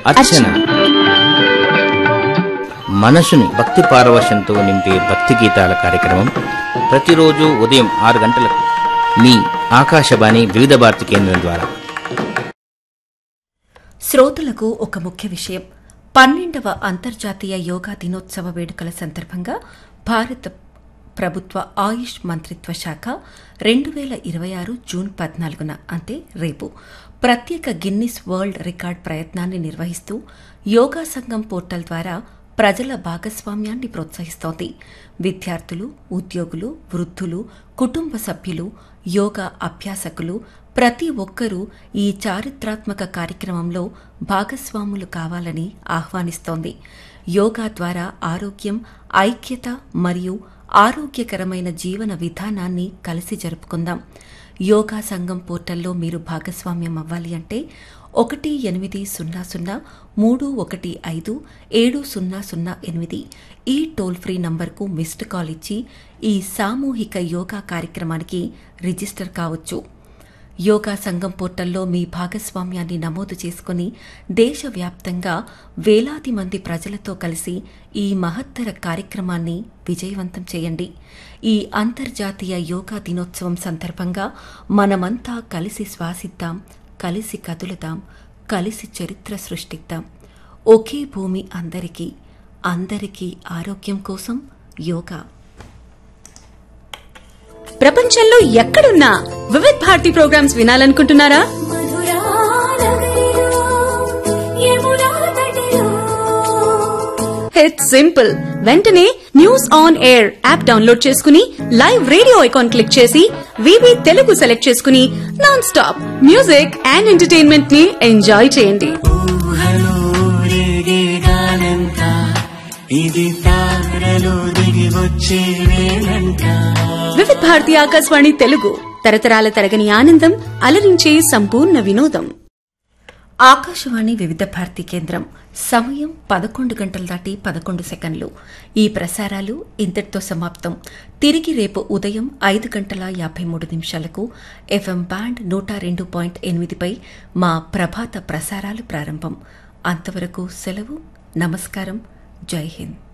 అర్చన మనసుని భక్తి పారవశంతో నింపే భక్తి గీతాల కార్యక్రమం ప్రతిరోజు ఉదయం ఆరు గంటలకు మీ ఆకాశవాణి వివిధ భారతి కేంద్రం ద్వారా శ్రోతలకు ఒక ముఖ్య విషయం పన్నెండవ అంతర్జాతీయ యోగా దినోత్సవ వేడుకల సందర్భంగా భారత ప్రభుత్వ ఆయుష్ మంత్రిత్వ శాఖ రెండు వేల ఇరవై ఆరు జూన్ పద్నాలుగున అంటే రేపు ప్రత్యేక గిన్నిస్ వరల్డ్ రికార్డ్ ప్రయత్నాన్ని నిర్వహిస్తూ యోగా సంఘం పోర్టల్ ద్వారా ప్రజల భాగస్వామ్యాన్ని ప్రోత్సహిస్తోంది విద్యార్థులు ఉద్యోగులు వృద్ధులు కుటుంబ సభ్యులు యోగా అభ్యాసకులు ప్రతి ఒక్కరూ ఈ చారిత్రాత్మక కార్యక్రమంలో భాగస్వాములు కావాలని ఆహ్వానిస్తోంది యోగా ద్వారా ఆరోగ్యం ఐక్యత మరియు ఆరోగ్యకరమైన జీవన విధానాన్ని కలిసి జరుపుకుందాం యోగా సంఘం పోర్టల్లో మీరు భాగస్వామ్యం అవ్వాలి అంటే ఒకటి ఎనిమిది సున్నా సున్నా మూడు ఒకటి ఐదు ఏడు సున్నా సున్నా ఎనిమిది ఈ టోల్ ఫ్రీ నంబర్కు మిస్డ్ కాల్ ఇచ్చి ఈ సామూహిక యోగా కార్యక్రమానికి రిజిస్టర్ కావచ్చు యోగా సంఘం పోర్టల్లో మీ భాగస్వామ్యాన్ని నమోదు చేసుకుని దేశవ్యాప్తంగా వేలాది మంది ప్రజలతో కలిసి ఈ మహత్తర కార్యక్రమాన్ని విజయవంతం చేయండి ఈ అంతర్జాతీయ యోగా దినోత్సవం సందర్భంగా మనమంతా కలిసి శ్వాసిద్దాం కలిసి కదులుదాం కలిసి చరిత్ర సృష్టిద్దాం ఒకే భూమి అందరికీ అందరికీ ఆరోగ్యం కోసం యోగా ప్రపంచంలో ఎక్కడున్నా వివిధ్ భారతి ప్రోగ్రామ్స్ వినాలనుకుంటున్నారా ఇట్స్ సింపుల్ వెంటనే news on air app download చేసుకుని లైవ్ రేడియో ఐకాన్ క్లిక్ చేసి వివి తెలుగు సెలెక్ట్ చేసుకుని non stop music and entertainment ని ఎంజాయ్ చేయండి ఊహలో రేగేగానంట ఇది తారలో దిగి వచ్చే వేళంట వివిధ్ భారతి ఆకాశవాణి తెలుగు తరతరాల తరగని ఆనందం అలరించే సంపూర్ణ వినోదం ఆకాశవాణి వివిధ భారతి కేంద్రం సమయం పదకొండు గంటలు దాటి పదకొండు సెకండ్లు ఈ ప్రసారాలు ఇంతటితో సమాప్తం తిరిగి రేపు ఉదయం ఐదు గంటల యాభై మూడు నిమిషాలకు ఎఫ్ఎం బ్యాండ్ నూట రెండు పాయింట్ ఎనిమిదిపై మా ప్రభాత ప్రసారాలు ప్రారంభం అంతవరకు సెలవు నమస్కారం జై హింద్